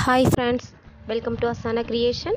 hi friends welcome to Asana creation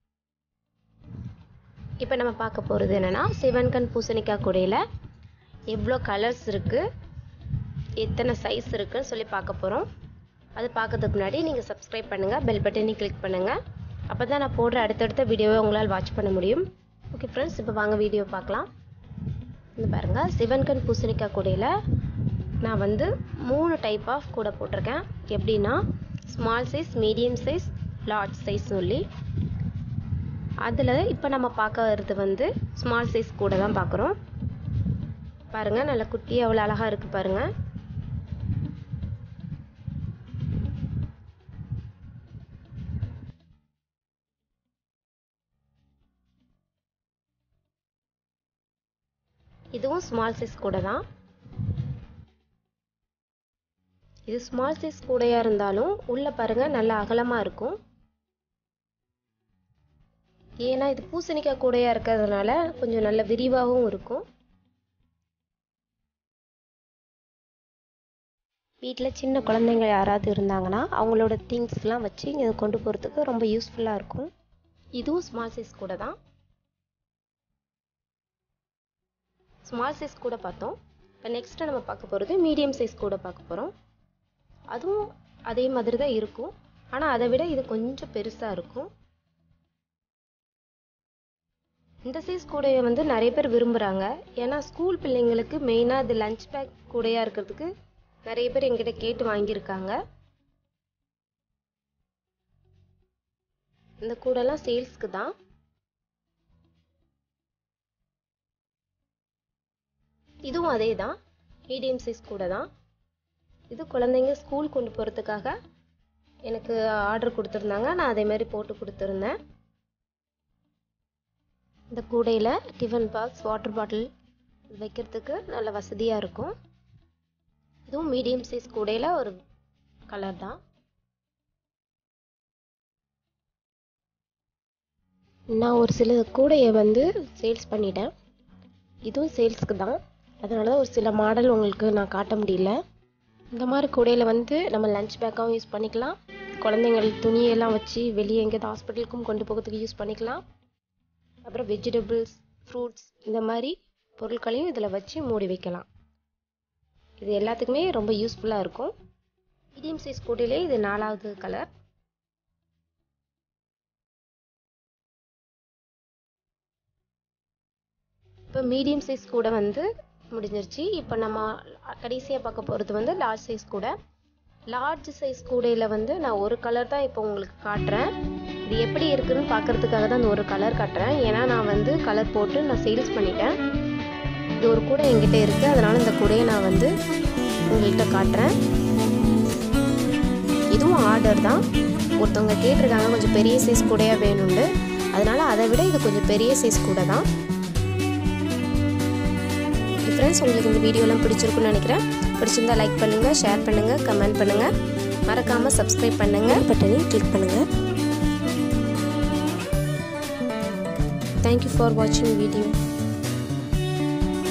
இப்போ நம்ம பார்க்க போகிறது என்னென்னா சிவன்கண் பூசணிக்காய் கூடையில் எவ்வளோ கலர்ஸ் இருக்குது எத்தனை சைஸ் இருக்குன்னு சொல்லி பார்க்க போகிறோம் அது பார்க்கறதுக்கு முன்னாடி நீங்கள் சப்ஸ்கிரைப் பண்ணுங்கள் பெல் பட்டனை கிளிக் பண்ணுங்கள் அப்போ தான் நான் போடுற அடுத்தடுத்த வீடியோவை உங்களால் வாட்ச் பண்ண முடியும் ஓகே ஃப்ரெண்ட்ஸ் இப்போ வாங்க வீடியோ பார்க்கலாம் இந்த பாருங்கள் சிவன்கண் பூசணிக்காய் கூடையில் நான் வந்து மூணு டைப் ஆஃப் கூடை போட்டிருக்கேன் எப்படின்னா small size medium size large size சொல்லி அதில் இப்போ நம்ம பார்க்க வர்றது வந்து ஸ்மால் சைஸ் கூட தான் பார்க்குறோம் பாருங்கள் நல்ல குட்டி அவ்வளோ அழகாக இருக்குது பாருங்கள் இதுவும் ஸ்மால் சைஸ் கூட தான் இது ஸ்மால் சைஸ் கூடையாக இருந்தாலும் உள்ளே பாருங்கள் நல்ல அகலமாக இருக்கும் ஏன்னா இது பூசணிக்காய் கூடையாக இருக்கிறதுனால கொஞ்சம் நல்ல விரிவாகவும் இருக்கும் வீட்டில் சின்ன குழந்தைங்க யாராவது இருந்தாங்கன்னா அவங்களோட திங்ஸ்லாம் வச்சு இதை கொண்டு போகிறதுக்கு ரொம்ப யூஸ்ஃபுல்லாக இருக்கும் இதுவும் ஸ்மால் சைஸ் கூட தான் ஸ்மால் சைஸ் கூட பார்த்தோம் இப்போ நெக்ஸ்ட்டு நம்ம பார்க்க போகிறது மீடியம் சைஸ் கூட பார்க்க போகிறோம் அதுவும் அதே மாதிரி தான் இருக்கும் ஆனால் அதை விட இது கொஞ்சம் பெருசாக இருக்கும் இந்த சைஸ் கூடையை வந்து நிறைய பேர் விரும்புகிறாங்க ஏன்னா ஸ்கூல் பிள்ளைங்களுக்கு மெயினாக இது லஞ்ச் பேக் கூடையாக இருக்கிறதுக்கு நிறைய பேர் எங்கிட்ட கேட்டு வாங்கியிருக்காங்க இந்த கூடைலாம் சேல்ஸ்க்கு தான் இதுவும் அதே தான் மீடியம் சைஸ் கூட தான் இது குழந்தைங்க ஸ்கூல் கொண்டு போகிறதுக்காக எனக்கு ஆர்டர் கொடுத்துருந்தாங்க நான் அதே மாதிரி போட்டு கொடுத்துருந்தேன் இந்த கூடையில் டிஃபன் பாக்ஸ் வாட்டர் பாட்டில் வைக்கிறதுக்கு நல்ல வசதியாக இருக்கும் இதுவும் மீடியம் சைஸ் கூடையில் ஒரு கலர் தான் நான் ஒரு சில கூடையை வந்து சேல்ஸ் பண்ணிட்டேன் இதுவும் சேல்ஸ்க்கு தான் அதனால தான் ஒரு சில மாடல் உங்களுக்கு நான் காட்ட முடியல இந்த மாதிரி கூடையில் வந்து நம்ம லஞ்ச் பேக்காகவும் யூஸ் பண்ணிக்கலாம் குழந்தைங்கள் துணியெல்லாம் வச்சு வெளியே எங்கேயாவது ஹாஸ்பிட்டலுக்கும் கொண்டு போகிறதுக்கு யூஸ் பண்ணிக்கலாம் அப்புறம் வெஜிடபிள்ஸ் ஃப்ரூட்ஸ் இந்த மாதிரி பொருட்களையும் இதில் வச்சு மூடி வைக்கலாம் இது எல்லாத்துக்குமே ரொம்ப யூஸ்ஃபுல்லாக இருக்கும் மீடியம் சைஸ் கூடையிலே இது நாலாவது கலர் இப்போ மீடியம் சைஸ் கூட வந்து முடிஞ்சிருச்சு இப்போ நம்ம கடைசியாக பார்க்க போகிறது வந்து லார்ஜ் சைஸ் கூட லார்ஜ் சைஸ் கூடையில் வந்து நான் ஒரு கலர் தான் இப்போ உங்களுக்கு காட்டுறேன் இது எப்படி இருக்குன்னு பார்க்குறதுக்காக தான் அந்த ஒரு கலர் காட்டுறேன் ஏன்னா நான் வந்து கலர் போட்டு நான் சேல்ஸ் பண்ணிட்டேன் இது ஒரு கூடை என்கிட்ட இருக்குது அதனால் இந்த கூடையை நான் வந்து உங்கள்கிட்ட காட்டுறேன் இதுவும் ஆர்டர் தான் ஒருத்தவங்க கேட்டிருக்காங்க கொஞ்சம் பெரிய சைஸ் கூடையாக வேணும்னு அதனால் அதை விட இது கொஞ்சம் பெரிய சைஸ் கூட தான் ஃப்ரெண்ட்ஸ் உங்களுக்கு இந்த வீடியோலாம் பிடிச்சிருக்குன்னு நினைக்கிறேன் பிடிச்சிருந்தா லைக் பண்ணுங்கள் ஷேர் பண்ணுங்கள் கமெண்ட் பண்ணுங்கள் மறக்காமல் சப்ஸ்கிரைப் பண்ணுங்கள் பட்டனையும் கிளிக் பண்ணுங்கள் தேங்க்யூ ஃபார் வாட்சிங் வீடியோ